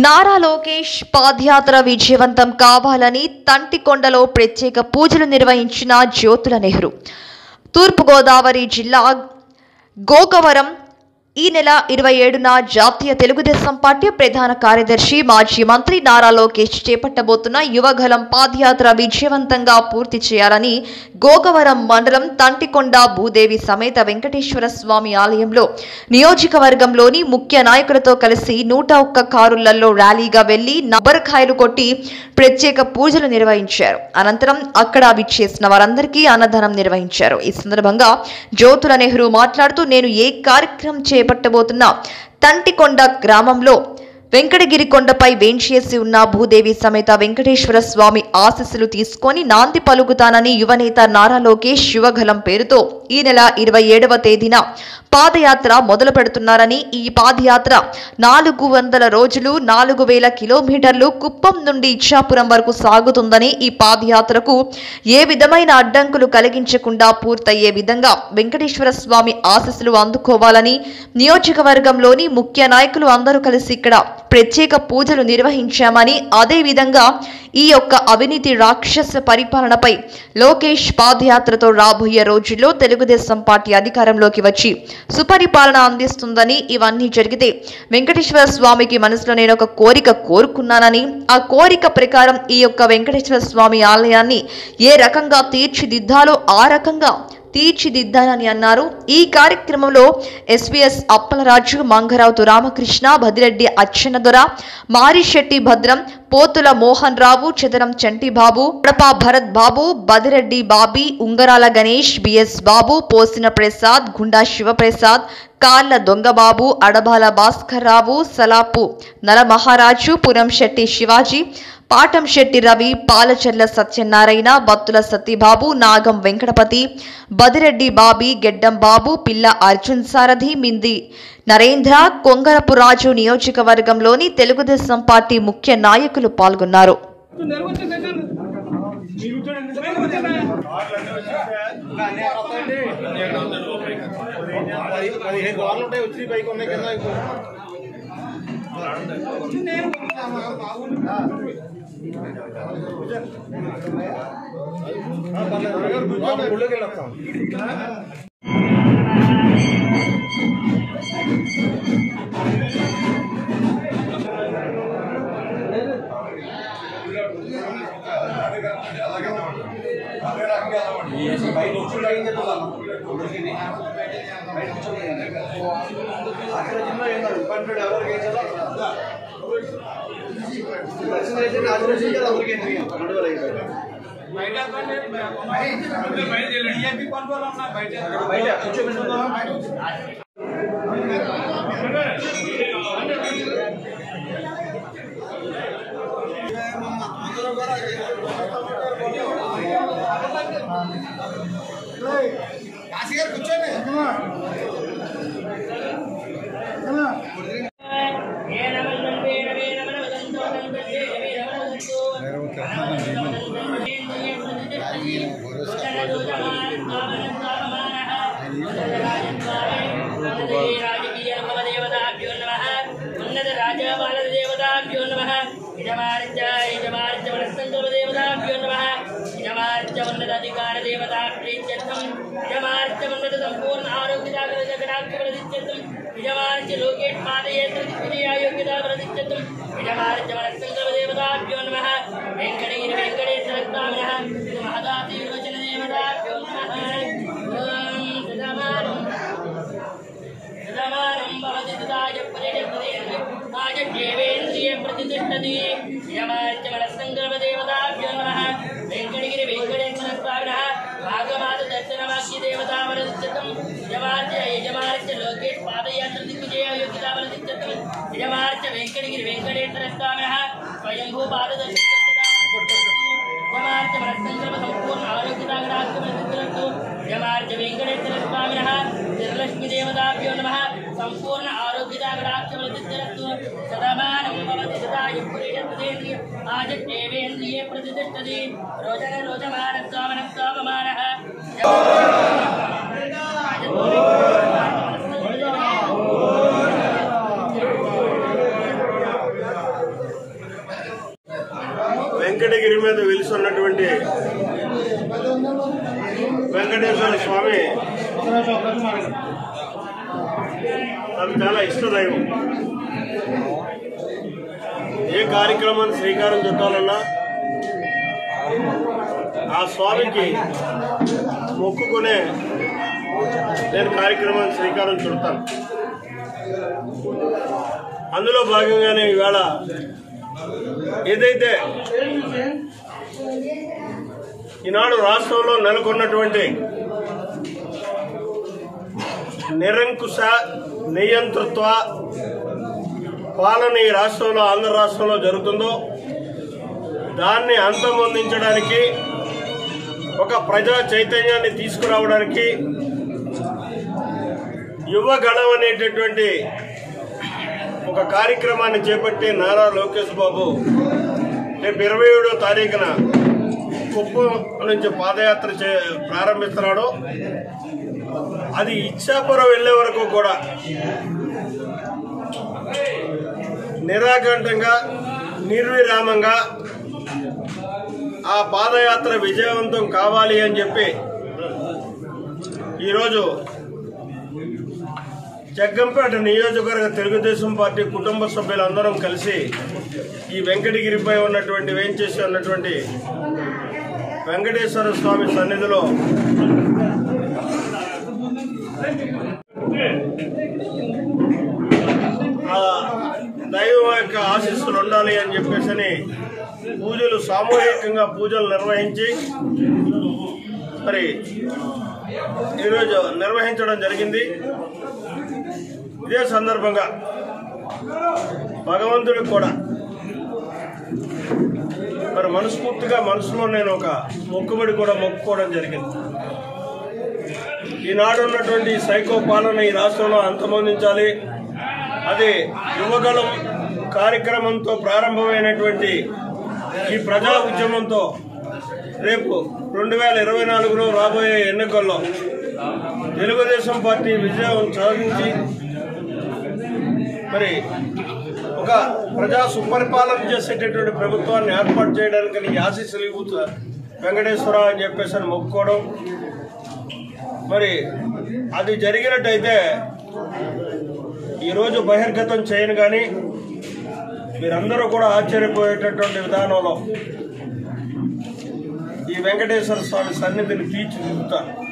నారా లోకేష్ పాదయాత్ర విజయవంతం కావాలని తంటికొండలో ప్రత్యేక పూజలు నిర్వహించిన జ్యోతుల నెహ్రూ తూర్పుగోదావరి జిల్లా గోకవరం ఈ నెల ఇరవై ఏడున జాతీయ తెలుగుదేశం పార్టీ ప్రధాన కార్యదర్శి మాజీ మంత్రి నారా లోకేష్ చేపట్టబోతున్న యువగలం పాదయాత్ర విజయవంతంగా పూర్తి చేయాలని గోకవరం మండలం తంటికొండ భూదేవి సమేత వెంకటేశ్వర స్వామి ఆలయంలో నియోజకవర్గంలోని ముఖ్య నాయకులతో కలిసి నూట ఒక్క కారులలో ర్యాలీగా వెళ్లి నబ్బరకాయలు కొట్టి ప్రత్యేక పూజలు నిర్వహించారు అనంతరం అక్కడ విచ్చేసిన వారందరికీ అన్నదానం నిర్వహించారు ఈ సందర్భంగా జ్యోతుల నెహ్రూ మాట్లాడుతూ నేను ఏ కార్యక్రమం చేపట్టబోతున్నా తంటికొండ గ్రామంలో వెంకటగిరి కొండపై వేంచేసి ఉన్న భూదేవి సమేత వెంకటేశ్వర స్వామి ఆశీస్సులు తీసుకొని నాంది పలుకుతానని యువనేత నారా లోకేష్ యువగలం పేరుతో ఈ నెల ఇరవై ఏడవ తేదీన పాదయాత్ర మొదలు పెడుతున్నారని ఈ పాదయాత్ర నాలుగు వందల రోజులు నాలుగు వేల కిలోమీటర్లు కుప్పం నుండి ఇచ్చాపురం వరకు సాగుతుందని ఈ పాదయాత్రకు ఏ విధమైన అడ్డంకులు కలిగించకుండా పూర్తయ్యే విధంగా వెంకటేశ్వర స్వామి ఆశీస్సులు అందుకోవాలని నియోజకవర్గంలోని ముఖ్య నాయకులు అందరూ కలిసి ఇక్కడ ప్రత్యేక పూజలు నిర్వహించామని అదే విధంగా ఈ యొక్క అవినీతి రాక్షస పరిపాలనపై లోకేష్ పాదయాత్రతో రాబోయే రోజుల్లో తెలుగుదేశం పార్టీ అధికారంలోకి వచ్చి సుపరిపాలన అందిస్తుందని ఇవన్నీ జరిగితే వెంకటేశ్వర స్వామికి మనసులో నేను ఒక కోరిక కోరుకున్నానని ఆ కోరిక ప్రకారం ఈ యొక్క వెంకటేశ్వర స్వామి ఆలయాన్ని ఏ రకంగా తీర్చిదిద్దాలో ఆ రకంగా తీర్చిదిద్దానని అన్నారు ఈ కార్యక్రమంలో ఎస్వీఎస్ అప్పలరాజు మంగరావుతు రామకృష్ణ బదిరెడ్డి అచ్చెన్నదొర మారిశెట్టి భద్రం పోతుల మోహన్ రావు చదరం చంటిబాబు కడప భరత్ బాబు బదిరెడ్డి బాబీ ఉంగరాల గణేష్ బిఎస్ బాబు పోసిన ప్రసాద్ గుండా శివప్రసాద్ కాళ్ళ దొంగబాబు అడబాల భాస్కర్రావు సలాపు నలమహారాజు పురం శెట్టి శివాజీ పాటం శెట్టి రవి పాలచెర్ల సత్యనారాయణ బత్తుల సత్యబాబు నాగం వెంకటపతి బదిరెడ్డి బాబీ గెడ్డం బాబు పిల్ల అర్జున్ సారథి మింది నరేంద్ర కొంగరపు రాజు నియోజకవర్గంలోని తెలుగుదేశం పార్టీ ముఖ్య నాయకులు పాల్గొన్నారు పదిహేను కార్లు ఉంటాయి వచ్చి పైకి ఉన్నాయి కింద గుళ్ళోకి వెళ్ళొస్తాం బయట కూర్చుంటే ఏం చెప్తాను అక్కడ చిన్న ఏం కాదు కంప్లీట్ ఎవరికి ఏం చేయాలో దర్శనం అయితే నాలుగు రోజులు కదా అందరికీ ఎందుకు రెండు వేల ఐదు బయట కూర్చోబెట్టుకుందాం సంపూర్ణ ఆరోగ్య లోకేష్ పాదయేత్ర యోగ్యత ప్రతిష్టం విజమార్య మనస్సంకల్పదేవతాభ్యో నమ వెంకటగిరి వెంకటేశ్వర స్వామినః మహదాతి విరోచన దేవతాభ్యో నమః ఓం సదామానం సదామానం భవతి తదాయ పరిణతతే ఆయ దేవేంద్రియ ప్రతిష్టతి విజమార్య మనస్సంకల్పదేవతాభ్యో నమః వెంకటగిరి వెంకటేశ్వర స్వామినః భాగమాత దర్శనవాక్య దేవతా ప్రతిష్టం యజమార్య యజమార్య లోకేష్ పాదయాత్ర దిగ్విజయ యోగ్యతా ప్రతిష్టం యజమార్య వెంకటగిరి వెంకటేశ్వర స్వామినః స్వయంభూ పాదదర్శనం యమార్య మనస్సంకల్ప సంపూర్ణ ఆరోగ్యతాగ్రాహ్యమస్తు యమార్య వెంకటేశ్వర స్వామినః శ్రీలక్ష్మీ దేవతాభ్యో నమః సంపూర్ణ ఆరోగ్యతాగ్రాహ్యమస్తు సదమానం భవతి సదాయ పురీషత్వేంద్రియ ఆజట్టేవేంద్రియే ప్రతిష్టతి రోజన రోజమాన స్వామన స్వామమానః వెంకటగిరి మీద వెలిసి ఉన్నటువంటి వెంకటేశ్వర స్వామి నాకు చాలా ఇష్టదైవం ఏ కార్యక్రమాన్ని శ్రీకారం చుట్టాలన్నా ఆ స్వామికి మొక్కుకునే నేను కార్యక్రమాన్ని శ్రీకారం చుడతాను అందులో భాగంగానే ఈవేళ ఏదైతే ఈనాడు రాష్ట్రంలో నెలకొన్నటువంటి నిరంకుశ నియంతృత్వ పాలన ఈ రాష్ట్రంలో ఆంధ్ర రాష్ట్రంలో జరుగుతుందో దాన్ని అంతమొందించడానికి ఒక ప్రజా చైతన్యాన్ని తీసుకురావడానికి యువగణం అనేటటువంటి ఒక కార్యక్రమాన్ని చేపట్టి నారా లోకేష్ బాబు రేపు ఇరవై ఏడో తారీఖున కుప్పం నుంచి పాదయాత్ర చే ప్రారంభిస్తున్నాడు అది ఇచ్చాపురం వెళ్ళే వరకు కూడా నిరాఘంటంగా నిర్విరామంగా ఆ పాదయాత్ర విజయవంతం కావాలి అని చెప్పి ఈరోజు జగ్గంపేట నియోజకవర్గ తెలుగుదేశం పార్టీ కుటుంబ సభ్యులందరం కలిసి ఈ వెంకటగిరిపై ఉన్నటువంటి వేంచేసి ఉన్నటువంటి వెంకటేశ్వర స్వామి సన్నిధిలో ఆ దైవం యొక్క ఆశీస్సులు ఉండాలి అని చెప్పేసి పూజలు సామూహికంగా పూజలు నిర్వహించి మరి ఈరోజు నిర్వహించడం జరిగింది ఇదే సందర్భంగా భగవంతుడికి కూడా మరి మనస్ఫూర్తిగా మనసులో నేను ఒక మొక్కుబడి కూడా మొక్కుకోవడం జరిగింది ఈనాడు ఉన్నటువంటి సైకో పాలన ఈ రాష్ట్రంలో అంతమొందించాలి అది యువగళం కార్యక్రమంతో ప్రారంభమైనటువంటి ఈ ప్రజా ఉద్యమంతో రేపు రెండు వేల ఇరవై నాలుగులో రాబోయే ఎన్నికల్లో తెలుగుదేశం పార్టీ విజయం సాధించి మరి ఒక ప్రజా సుపరిపాలన చేసేటటువంటి ప్రభుత్వాన్ని ఏర్పాటు చేయడానికి నీ ఆశీస్సులు ఇవ్వుతా వెంకటేశ్వర అని చెప్పేసి అని మొక్కుకోవడం మరి అది జరిగినట్టయితే ఈరోజు బహిర్గతం చేయను కానీ మీరందరూ కూడా ఆశ్చర్యపోయేటటువంటి విధానంలో ఈ వెంకటేశ్వర స్వామి సన్నిధిని తీర్చిదిద్దుతాను